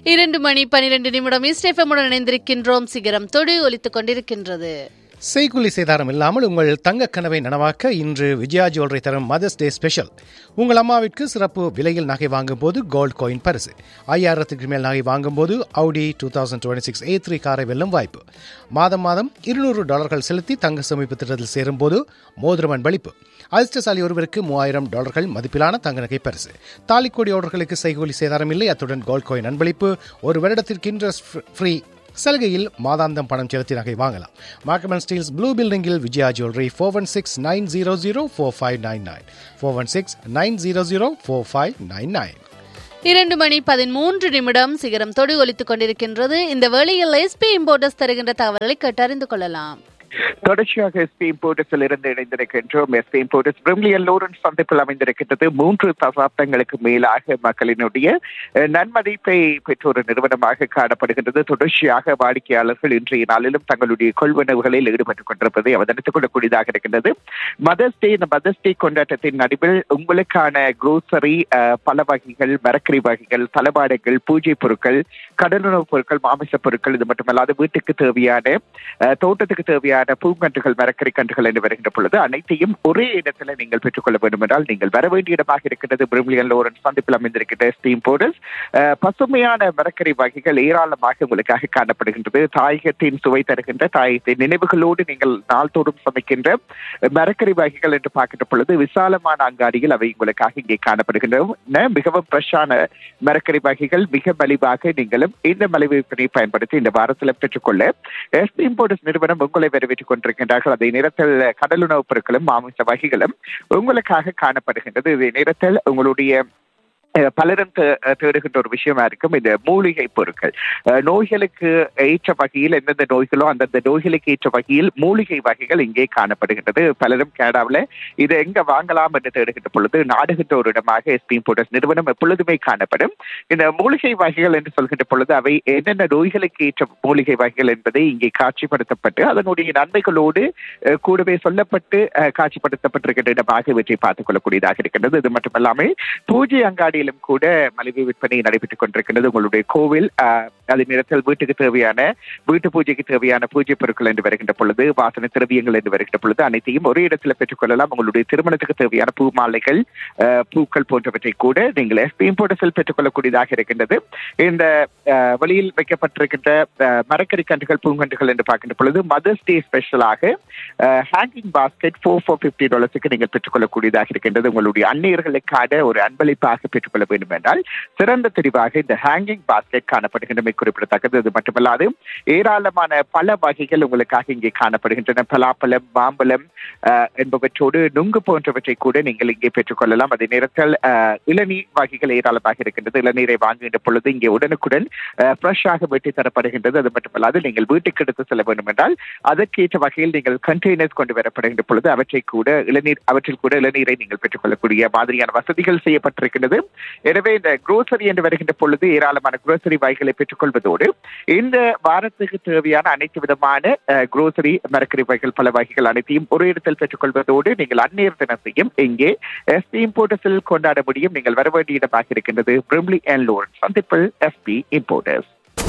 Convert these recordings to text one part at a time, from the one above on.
இரண்டு மணி பனிரெண்டு நிமிடம் இஸ்டேஃபமுடன் இணைந்திருக்கின்றோம் சிகரம் தொடு ஒலித்துக் கொண்டிருக்கின்றது செய்குலி சேதாரம் இல்லாமல் உங்கள் தங்க கனவை நனவாக்க இன்று விஜயா ஜுவல்லரி தரும் மதர்ஸ் டே ஸ்பெஷல் உங்கள் அம்மாவிற்கு சிறப்பு விலையில் நகை வாங்கும் போது கோல்ட் காயின் பரிசு ஐயாயிரத்துக்கு மேல் நகை வாங்கும் போது Audi two thousand twenty six A three காரை வெல்லும் வாய்ப்பு மாதம் மாதம் இருநூறு டாலர்கள் செலுத்தி தங்க சேமிப்பு திட்டத்தில் சேரும்போது மோதிரமன் பளிப்பு அதிர்ஷ்டசாலி ஒருவருக்கு மூவாயிரம் டாலர்கள் மதிப்பிலான தங்க நகை பரிசு தாலிக்கோடி ஆர்டர்களுக்கு செய்கூலி சேதாரம் இல்லை அத்துடன் கோல்ட் காயின் அன்பளிப்பு ஒரு வருடத்திற்கு இன்ட்ரெஸ்ட் ஃப்ரீ சலுகையில் மாதாந்தம் பணம் செலுத்தி நகை வாங்கலாம் மார்க்கமன் ஸ்டீல்ஸ் ப்ளூ பில்டிங்கில் Vijaya jewellery four one six nine zero zero four five nine nine four one six nine zero zero four five nine nine இரண்டு மணி பதிமூன்று நிமிடம் சிகரம் தொடு ஒலித்துக் கொண்டிருக்கின்றது இந்த வேளையில் எஸ்பி இம்போர்ட்டர்ஸ் தருகின்ற தகவல்களை கேட்டறிந்து கொள்ளலாம் தொடர்ச்சியாக எஸ்பி இம்போர்ட்டஸில் இருந்து இணைந்திருக்கின்றோம் எஸ்பி இம்போர்ட்டஸ் பிரிமிலியன் லோரன்ஸ் சந்திப்பில் அமைந்திருக்கின்றது மூன்று தசாப்தங்களுக்கு மேலாக மக்களினுடைய அஹ், நன்மதிப்பை பெற்ற ஒரு நிறுவனமாக காணப்படுகின்றது தொடர்ச்சியாக வாடிக்கையாளர்கள் இன்றைய நாளிலும் தங்களுடைய கொள்வனவுகளில் ஈடுபட்டுக் கொண்டிருப்பதை அவதானித்துக் கொள்ளக்கூடியதாக இருக்கின்றது மதர்ஸ் டே இந்த மதர்ஸ் டே கொண்டாட்டத்தின் நடுவில் உங்களுக்கான குரோசரி பல வகைகள் மரக்கறி வகைகள் தளபாடங்கள் பூஜை பொருட்கள் கடலுணவுப் பொருட்கள் மாமிச பொருட்கள் இது மட்டுமல்லாது வீட்டுக்கு தேவையான அஹ், தோட்டத்துக்கு தேவையான பூங்கன்றுகள் மரக்கறி கன்றுகள் என்று வருகின்ற பொழுது அனைத்தையும் ஒரே இடத்துல நீங்கள் பெற்றுக்கொள்ள வேண்டும் என்றால் நீங்கள் வர வேண்டிய இடமாக இருக்கின்றது பிரிமிலியன் லோரன்ஸ் சந்திப்பில் அமைந்திருக்கின்ற ஸ்டீம் போர்டர்ஸ் பசுமையான மரக்கறி வகைகள் ஏராளமாக உங்களுக்காக காணப்படுகின்றது தாயகத்தின் சுவை தருகின்ற தாயகத்தின் நினைவுகளோடு நீங்கள் நாள்தோறும் சமைக்கின்ற மரக்கறி வகைகள் என்று பார்க்கின்ற பொழுது விசாலமான அங்காடியில் அவை உங்களுக்காக இங்கே காணப்படுகின்றன மிகவும் ஃப்ரெஷ்ஷான மரக்கறி வகைகள் மிக மலிவாக நீங்களும் இந்த மலிவு விற்பனையை பயன்படுத்தி இந்த வாரத்தில் பெற்றுக்கொள்ள எஸ்பி இம்போர்டர்ஸ் நிறுவனம் உங்களை வரவேற்றுக் கொண்டிருக்கின்றார்கள் அதே நேரத்தில் கடலுணவுப் பொருட்களும் மாமிச வகைகளும் உங்களுக்காக காணப்படுகின்றது இதே நேரத்தில் உங்களுடைய அஹ், பலரும் தே- தேடுகின்ற ஒரு விஷயமா இருக்கும் இந்த மூலிகை பொருட்கள் அஹ், நோய்களுக்கு ஏற்ற வகையில் எந்தெந்த நோய்களோ அந்தந்த நோய்களுக்கு ஏற்ற வகையில் மூலிகை வகைகள் இங்கே காணப்படுகின்றது பலரும் கனடாவில் இதை எங்க வாங்கலாம் என்று தேடுகின்ற பொழுது நாடுகின்ற ஒரு இடமாக எஸ்பி போர்டர்ஸ் நிறுவனம் எப்பொழுதுமே காணப்படும் இந்த மூலிகை வகைகள் என்று சொல்கின்ற பொழுது அவை என்னென்ன நோய்களுக்கு ஏற்ற மூலிகை வகைகள் என்பதை இங்கே காட்சிப்படுத்தப்பட்டு அதனுடைய நன்மைகளோடு அஹ், கூடவே சொல்லப்பட்டு அஹ், காட்சிப்படுத்தப்பட்டிருக்கின்ற இடமாக இவற்றை பார்த்துக் கொள்ளக்கூடியதாக இருக்கின்றது இது மட்டுமல்லாமல் பூஜை அங்காடியிலும் கூட மலிவு விற்பனை நடைபெற்றுக் கொண்டிருக்கின்றது உங்களுடைய கோவில் அஹ், அதே நேரத்தில் வீட்டுக்கு தேவையான வீட்டு பூஜைக்கு தேவையான பூஜை பொருட்கள் என்று வருகின்ற பொழுது வாசனை திரவியங்கள் என்று வருகின்ற பொழுது அனைத்தையும் ஒரே இடத்துல பெற்றுக்கொள்ளலாம் உங்களுடைய திருமணத்துக்கு தேவையான பூ மாலைகள் அஹ், பூக்கள் போன்றவற்றை கூட நீங்கள் எஸ்பி இம்போர்ட்டஸில் பெற்றுக்கொள்ளக்கூடியதாக இருக்கின்றது இந்த அஹ், வெளியில் வைக்கப்பட்டிருக்கின்ற அஹ், மரக்கறி கன்றுகள் பூங்கன்றுகள் என்று பார்க்கின்ற பொழுது மதர்ஸ் டே ஸ்பெஷலாக hanging basket four four fifty டாலர்ஸுக்கு நீங்கள் பெற்றுக்கொள்ளக்கூடியதாக இருக்கின்றது உங்களுடைய அந்நியர்களுக்கான ஒரு அன்பளிப்பாக பெற்றுக்கொள்ள வேண்டும் என்றால் சிறந்த தெரிவாக இந்த ஹேங்கிங் பாஸ்கெட் காணப்படுகின்றமை குறிப்பிடத்தக்கது அது மட்டுமல்லாது ஏராளமான பல வகைகள் உங்களுக்காக இங்கே காணப்படுகின்றன பலாப்பழம் மாம்பழம் அஹ், என்பவற்றோடு நுங்கு போன்றவற்றை கூட நீங்கள் இங்கே பெற்றுக்கொள்ளலாம் அதே நேரத்தில் அஹ், இளநீர் வகைகள் ஏராளமாக இருக்கின்றது இளநீரை வாங்குகின்ற பொழுது இங்கே உடனுக்குடன் ஃப்ரெஷ்ஷாக வெட்டி தரப்படுகின்றது அது மட்டுமல்லாது நீங்கள் வீட்டுக்கு எடுத்து செல்ல வேண்டும் என்றால் அதற்கேற்ற வகையில் நீங்கள் கண்டெய்னர்ஸ் கொண்டு வரப்படுகின்ற பொழுது அவற்றை கூட இளநீர் அவற்றில் கூட இளநீரை நீங்கள் பெற்றுக்கொள்ளக்கூடிய மாதிரியான வசதிகள் செய்யப்பட்டிருக்கின்றது எனவே இந்த குரோசரி என்று வருகின்ற பொழுது ஏராளமான குரோசரி வகைகளை பெற்றுக்கொள்வதோடு இந்த வாரத்துக்கு தேவையான அனைத்து விதமான குரோசரி மரக்கறி வகைகள் பல வகைகள் அனைத்தையும் ஒரு இடத்தில் பெற்றுக்கொள்வதோடு நீங்கள் அந்நேர தினத்தையும் இங்கே எஸ்பி இம்போர்ட்டஸில் கொண்டாட முடியும் நீங்கள் வர வேண்டிய இடமாக இருக்கின்றது பிரிம்லி அண்ட் லோன் சந்திப்பில் எஸ்பி இம்போர்ட்டர்ஸ்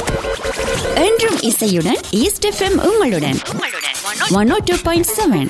என்றும் இசையுடன் ஈஸ்ட் எஃப்எம் உங்களுடன் one oh two point seven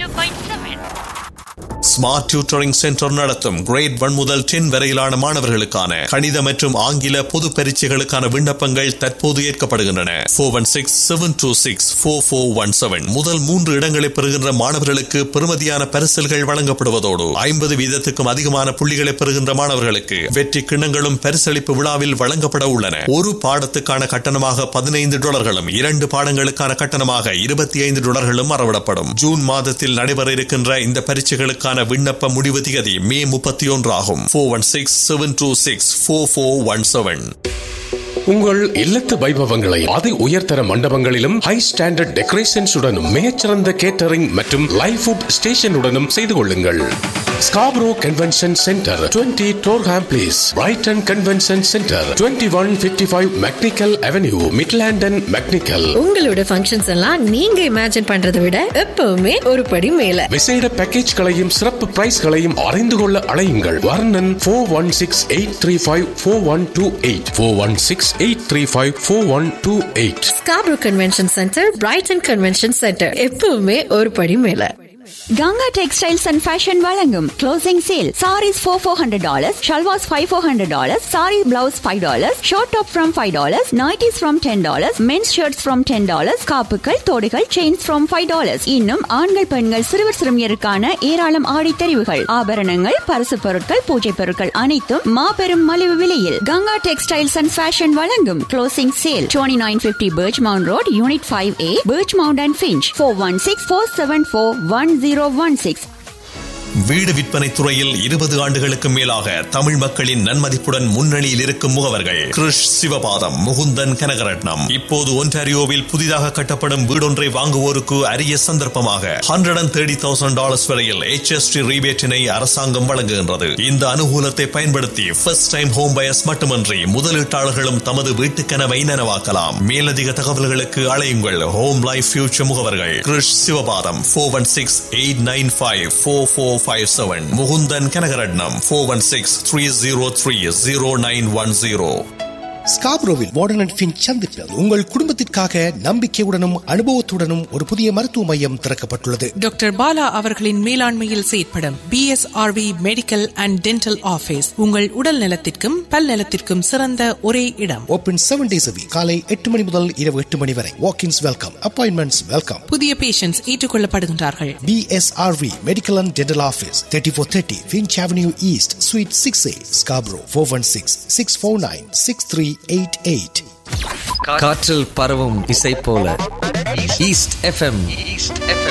smart tutoring centre நடத்தும் கிரேட் ஒன் முதல் டென் வரையிலான மாணவர்களுக்கான கணித மற்றும் ஆங்கில பொது பரீட்சைகளுக்கான விண்ணப்பங்கள் தற்போது ஏற்கப்படுகின்றன four one six seven two six four four one seven முதல் மூன்று இடங்களை பெறுகின்ற மாணவர்களுக்கு பெறுமதியான பரிசல்கள் வழங்கப்படுவதோடு ஐம்பது வீதத்துக்கும் அதிகமான புள்ளிகளை பெறுகின்ற மாணவர்களுக்கு வெற்றி கிண்ணங்களும் பரிசளிப்பு விழாவில் வழங்கப்பட உள்ளன ஒரு பாடத்துக்கான கட்டணமாக பதினைந்து டாலர்களும் இரண்டு பாடங்களுக்கான கட்டணமாக இருபத்தி ஐந்து டாலர்களும் அறவிடப்படும் ஜூன் மாதத்தில் நடைபெற இருக்கின்ற இந்த பரீட்சைகளுக்கான விண்ணப்ப முடிவு திகதி மே முப்பத்தி ஒன்று ஆகும் four one six seven two six four four one seven உங்கள் இல்லத்து வைபவங்களை அதி உயர்தர மண்டபங்களிலும் ஹை ஸ்டாண்டர்ட் டெக்கரேஷன்ஸ் உடனும் மிகச்சிறந்த கேட்டரிங் மற்றும் லைவ் ஃபுட் ஸ்டேஷனுடனும் செய்து கொள்ளுங்கள் Scarborough convention centre 20 Durham place Brighton convention centre 2155 fifty five McNicoll avenue Midland and McNicoll உங்களோட ஃபங்க்ஷன்ஸ் எல்லாம் நீங்க இமேஜின் பண்றதை விட எப்பவுமே ஒரு படி மேல விசேட பேக்கேஜ்களையும் சிறப்பு பிரைஸ்களையும் அறிந்து கொள்ள அழையுங்கள் Varnan four one six eight three five four one two eight four one six eight three five four one two eight Scarborough convention centre Brighton convention centre எப்பவுமே ஒரு படி மேல கங்கா டெக்ஸ்டைல்ஸ் அண்ட் ஃபேஷன் வழங்கும் closing sale saris four four hundred dollars shalwars five four hundred dollars sari blouse five dollars short top from five dollars nighties from ten dollars men's shirts from ten dollars காப்புகள் தோடுகள் chains from five dollars இன்னும் ஆண்கள் பெண்கள் சிறுவர் சிறுமியருக்கான ஏராளம் ஆடி தெரிவுகள் ஆபரணங்கள் பரிசு பொருட்கள் பூஜை பொருட்கள் அனைத்தும் மாபெரும் மலிவு விலையில் கங்கா டெக்ஸ்டைல்ஸ் அண்ட் ஃபேஷன் வழங்கும் closing sale twenty nine fifty Birchmount road unit five A Birchmount and Finch four one six four seven four one zero one six வீடு விற்பனை துறையில் இருபது ஆண்டுகளுக்கு மேலாக தமிழ் மக்களின் நன்மதிப்புடன் முன்னணியில் இருக்கும் முகவர்கள் கிருஷ் சிவபாதம் முகுந்தன் கனகரட்னம் இப்போது ஒன்டாரியோவில் புதிதாக கட்டப்படும் வீடொன்றை வாங்குவோருக்கு அரிய சந்தர்ப்பமாக hundred and thirty thousand dollars வரையில் HST ரீபேட்டினை அரசாங்கம் வழங்குகின்றது இந்த அனுகூலத்தை பயன்படுத்தி ஃபர்ஸ்ட் டைம் ஹோம் பயர்ஸ் மட்டுமன்றி முதலீட்டாளர்களும் தமது வீட்டு கனவை நனவாக்கலாம் மேலதிக தகவல்களுக்கு அழையுங்கள் ஹோம் லைஃப் ஃபியூச்சர் முகவர்கள் Krish Sivapatham four one six eight nine five four four five seven Mukunthan Kanagaratnam four one six three zero three zero nine one zero ஸ்காப்ரோவில் வார்டன் அண்ட் ஃபின் சந்திப்பில் உங்கள் குடும்பத்திற்காக நம்பிக்கையுடனும் அனுபவத்துடனும் ஒரு புதிய மருத்துவ மையம் திறக்கப்பட்டுள்ளது டாக்டர் பாலா அவர்களின் மேலாண்மையில் செயற்படும் BSRV medical and dental office உங்கள் உடல் நலத்திற்கும் பல் நலத்திற்கும் சிறந்த ஒரே இடம் ஓபன் செவன் டேஸ் காலை எட்டு மணி முதல் இரவு எட்டு மணி வரை வாக்கின்ஸ் வெல்கம் அப்பாயின்மெண்ட்ஸ் வெல்கம் புதிய பேஷண்ட்ஸ் ஏற்றுக்கொள்ளப்படுகின்றார்கள் BSRV Medical and Dental Office 3430 Finch Avenue East Suite 6A Scarborough 416 649 6388 காற்றில் பரவும் இசை போல ஈஸ்ட் எஃப்எம் ஈஸ்ட் எஃப்எம்